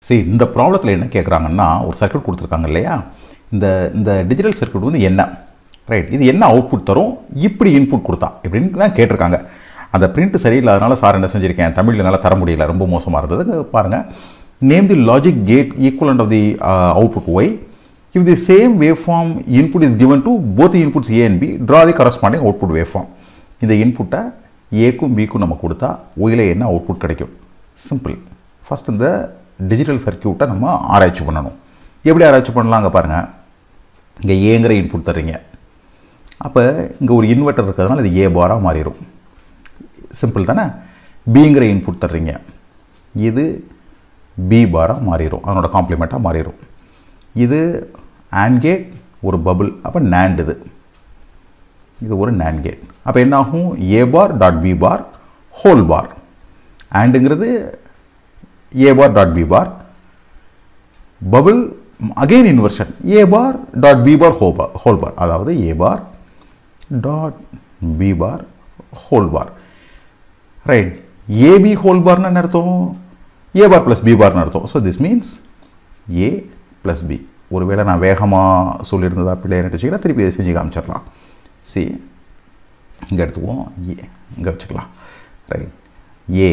சரி இந்த ப்ராப்ளத்தில் என்ன கேட்குறாங்கன்னா ஒரு சர்க்யூட் கொடுத்துருக்காங்க இல்லையா இந்த இந்த டிஜிட்டல் சர்க்யூட் வந்து என்ன ரைட் இது என்ன அவுட்புட் தரும் இப்படி இன்புட் கொடுத்தா இப்படின்னு தான் கேட்டிருக்காங்க அந்த பிரிண்ட் சரியில்லாதனால சார் என்ன செஞ்சுருக்கேன் தமிழில் என்னால் தர முடியல ரொம்ப மோசமாக இருந்தது பாருங்கள் name the logic gate equivalent of the output Y if the same waveform input is given to both the inputs A and B, draw the corresponding output waveform. இந்த இன்புட்டை ஏக்கும் பிக்கும் நம்ம கொடுத்தா ஒயில என்ன அவுட்புட் கிடைக்கும் சிம்பிள் ஃபஸ்ட் இந்த digital சர்க்கியூட்டை நம்ம ஆராய்ச்சி பண்ணணும் எப்படி ஆராய்ச்சி பண்ணலாங்க பாருங்கள் இங்கே ஏங்கிற இன்புட் தர்றீங்க அப்போ இங்கே ஒரு இன்வெர்ட்டர் இருக்கிறதுனால இது ஏ பாராக மாறிடும் சிம்பிள் தானே பிங்கிற இன்புட் தர்றீங்க இது பி பாராக மாறிடும் அதனோட காம்ப்ளிமெண்ட்டாக மாறிடும் இது ஆண்ட் கேட் ஒரு பபுள் அப்போ நேண்ட் இது இது ஒரு நேண்ட் கேட் அப்போ என்ன ஆகும் A bar dot B bar whole bar ஆண்டுங்கிறது A bar dot B bar bubble again inversion A bar dot B bar whole bar whole bar அதாவது A bar dot B bar whole bar right A B whole பார்னு என்ன அர்த்தம் A bar plus B பார்னு அர்த்தம் so this means A plus B ஒருவேளை நான் வேகமாக சொல்லியிருந்ததா பிள்ளைய வச்சுக்கலாம் திருப்பி இதை செஞ்சு காமிச்சிடலாம் சி இங்கே எடுத்துக்குவோம் ஏ இங்கே வச்சுக்கலாம் right A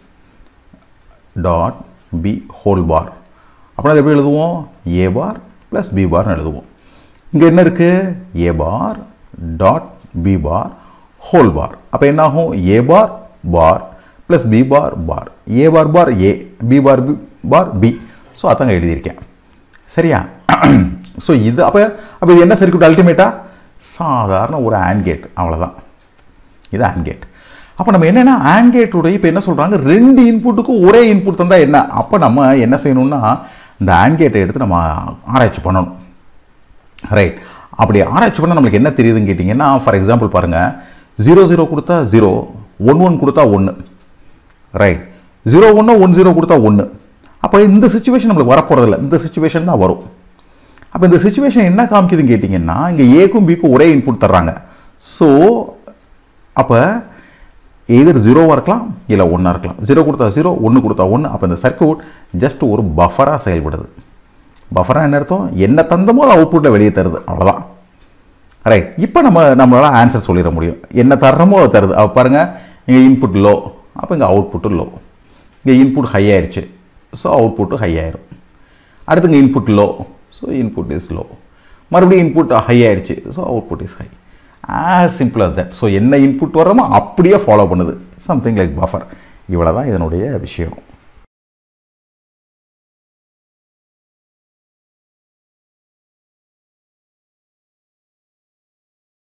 dot B whole bar அப்படின்னா எப்படி எழுதுவோம் ஏ பார் ப்ளஸ் பி பார்னு எழுதுவோம் இங்கே என்ன இருக்குது A bar dot B bar whole bar அப்போ என்ன ஆகும் A bar bar plus B bar bar A bar bar A B bar B bar B so அதாங்க எழுதியிருக்கேன் சரியா ஸோ இது அப்போ அப்போ இது என்ன சர்க்கியூட் அல்டிமேட்டாக சாதாரண ஒரு ஆண்ட் கேட் அவ்வளோதான் இது ஆண்ட் கேட் அப்போ நம்ம என்னென்னா ஆண்ட் கேட்டுடைய இப்போ என்ன சொல்கிறாங்க ரெண்டு இன்புட்டுக்கும் ஒரே இன்புட் தந்தால் என்ன அப்போ நம்ம என்ன செய்யணும்னா இந்த ஆண்ட் கேட்டை எடுத்து நம்ம ஆராய்ச்சி பண்ணணும் ரைட் அப்படி ஆராய்ச்சி பண்ணால் நம்மளுக்கு என்ன தெரியுதுன்னு கேட்டிங்கன்னா ஃபார் எக்ஸாம்பிள் பாருங்கள் ஜீரோ ஜீரோ கொடுத்தா ஜீரோ ஒன் ஒன் கொடுத்தா ஒன்று ரைட் ஜீரோ ஒன்று ஒன் ஜீரோ கொடுத்தா ஒன்று அப்போ இந்த சுச்சுவேஷன் நம்மளுக்கு வரப்போகிறதில்ல இந்த சுச்சுவேஷன் தான் வரும் அப்போ இந்த சுச்சுவேஷன் என்ன காமிக்குதுன்னு கேட்டிங்கன்னா இங்கே ஏக்கும் பிக்கும் ஒரே இன்புட் தர்றாங்க ஸோ அப்போ எதிர் ஜீரோவாக இருக்கலாம் இல்லை ஒன்றா இருக்கலாம் ஜீரோ கொடுத்தா ஜீரோ ஒன்று கொடுத்தா ஒன்று அப்போ இந்த சர்க்கியூட் ஜஸ்ட் ஒரு பஃபராக செயல்படுது பஃபராக என்ன அர்த்தம் என்ன தந்தமோ அது அவுட்புட்டில் வெளியே தருது அவ்வளோதான் ரைட் இப்போ நம்ம நம்மளால் ஆன்சர் சொல்லிட முடியும் என்ன தர்றமோ அது தருது அப்போ பாருங்கள் இங்கே இன்புட் லோ அப்போ இங்கே அவுட்புட்டு லோ இங்கே இன்புட் ஹை ஆயிடுச்சு ஸோ அவுட்புட்டு ஹை ஆயிரும் அடுத்து இங்கே input low so input is low மறுபடியும் இன்புட் ஹை ஆயிடுச்சு so output is high as simple as that so என்ன இன்புட் வர்றமோ அப்படியே ஃபாலோ பண்ணுது சம்திங் லைக் பஃபர் இவ்வளோ தான் இதனுடைய விஷயம்